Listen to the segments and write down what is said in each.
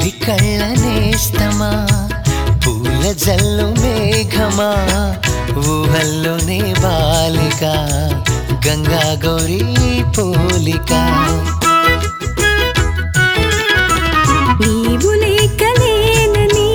బుల్లి కళ్ళ నేస్తమా పూల జల్లు మేఘమా ఊహల్లోనే బాలిక గంగా గౌరీ పోలిక నీవు లేక లేనని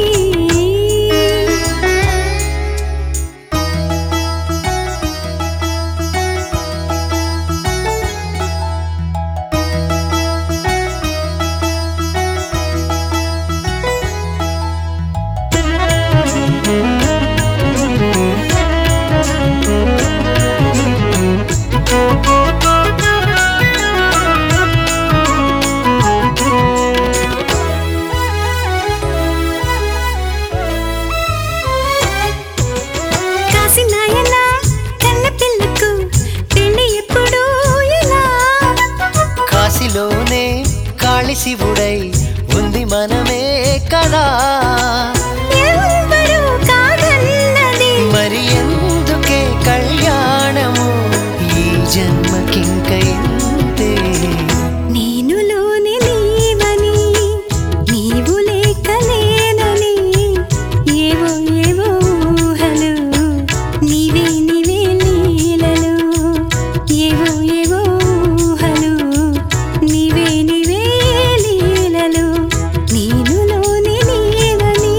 కాసినాయన కన్న పిల్లకు పెళ్లి ఎప్పుడు ఎలా కాశీలోనే కాళి శివుడై ఉంది మనమే కదా ఎవ్వరూ కాదన్నది మరి ఎందుకే కళ్యాణము ఈ జన్మకింక ఇంతే నేను లోని నీవని నీవు లేక లేనని ఏవో ఏవో ఊహలు నీవే నీవే లీలలు ఏవో ఏవో ఊహలు నీవే నీవే లీలలు నేను లోని నీవని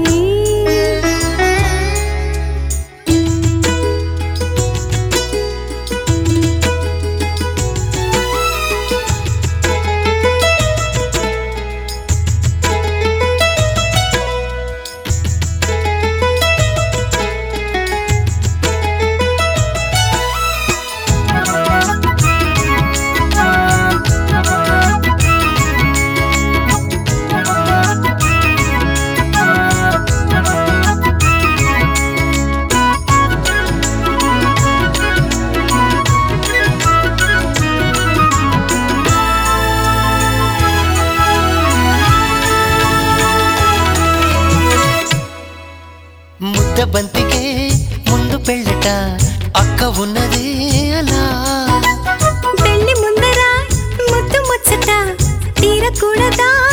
ముద్ద బంతికే ముందు పెళ్ళట అక్క ఉన్నదే అలా పెళ్లి ముందర ముద్దు ముచ్చట తీరకూడదా